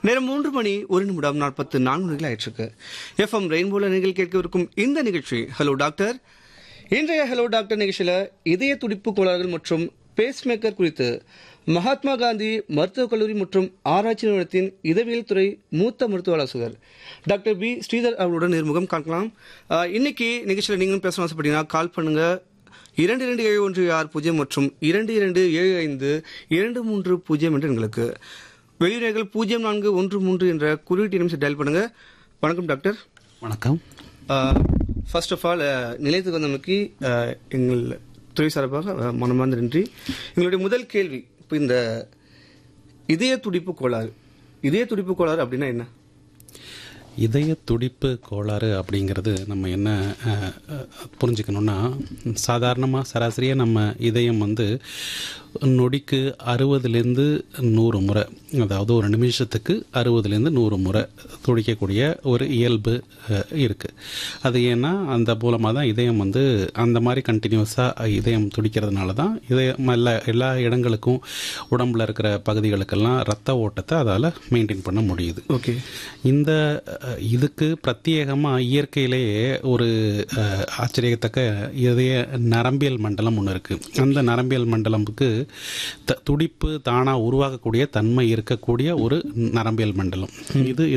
நேரம் மூன்று மணி ஒரு நிமிடம் நாற்பத்து நான்கு நிமிடங்கள் ஆயிற்றுக்கு எஃப்எம் ரெயின்போல நீங்கள் கேட்கவிருக்கும் இந்த நிகழ்ச்சி ஹலோ டாக்டர் இன்றைய ஹலோ டாக்டர் நிகழ்ச்சியில இதய துடிப்பு கோளாறுகள் மற்றும் பேஸ்மேக்கர் குறித்து மகாத்மா காந்தி மருத்துவக் கல்லூரி மற்றும் ஆராய்ச்சி நிறுவனத்தின் இதவியல் துறை மூத்த மருத்துவ ஆலோசகர் டாக்டர் பி ஸ்ரீதர் அவர்களுடன் நேர்முகம் காணலாம் ஆஹ், இன்னைக்கு நிகழ்ச்சியில் நீங்களும் பேசணும் ஆசைப்பட்டீங்கன்னா கால் பண்ணுங்க இரண்டு இரண்டு ஏழு ஒன்று ஆறு பூஜ்ஜியம் மற்றும் இரண்டு இரண்டு ஏழு ஐந்து இரண்டு மூன்று பூஜ்ஜியம் என்று எங்களுக்கு வெளியுறவுகள் பூஜ்ஜியம் நான்கு ஒன்று மூன்று என்ற குறியீட்டு நிமிஷம் டயல் பண்ணுங்க வணக்கம் டாக்டர் வணக்கம் ஃபர்ஸ்ட் ஆஃப் ஆல் நிலையத்துக்கு வந்தமைக்கு அஹ், எங்கள் துறை சார்பாக அஹ், மனமார்ந்த நன்றி எங்களுடைய முதல் கேள்வி இப்போ இந்த இதய துடிப்பு கோளாறு இதய துடிப்பு கோளாறு அப்படின்னா என்ன இதய துடிப்பு கோளாறு அப்படிங்கிறது நம்ம என்ன அஹ், அஹ், புரிஞ்சுக்கணும்னா சாதாரணமாக சராசரியாக நம்ம இதயம் வந்து நொடிக்கு அறுபதுலேருந்து நூறு முறை அதாவது ஒரு நிமிஷத்துக்கு அறுபதுலேருந்து நூறு முறை துடிக்கக்கூடிய ஒரு இயல்பு அஹ், இருக்கு அது ஏன்னா அந்த மூலமாக தான் இதயம் வந்து அந்த மாதிரி கண்டினியூஸாக இதயம் துடிக்கிறதுனால தான் இதயம் எல்லா எல்லா இடங்களுக்கும் உடம்புல இருக்கிற பகுதிகளுக்கெல்லாம் ரத்த ஓட்டத்தை அதால் மெயின்டைன் பண்ண முடியுது ஓகே இந்த அஹ், இதுக்கு பிரத்யேகமாக இயற்கையிலேயே ஒரு அஹ், ஆச்சரியத்தக்க இதய நரம்பியல் மண்டலம் ஒன்று இருக்குது அந்த நரம்பியல் மண்டலமுக்கு த துடிப்பு தானாக உருவாகக்கூடிய தன்மை இருக்கக்கூடிய ஒரு நரம்பியல் மண்டலம் இது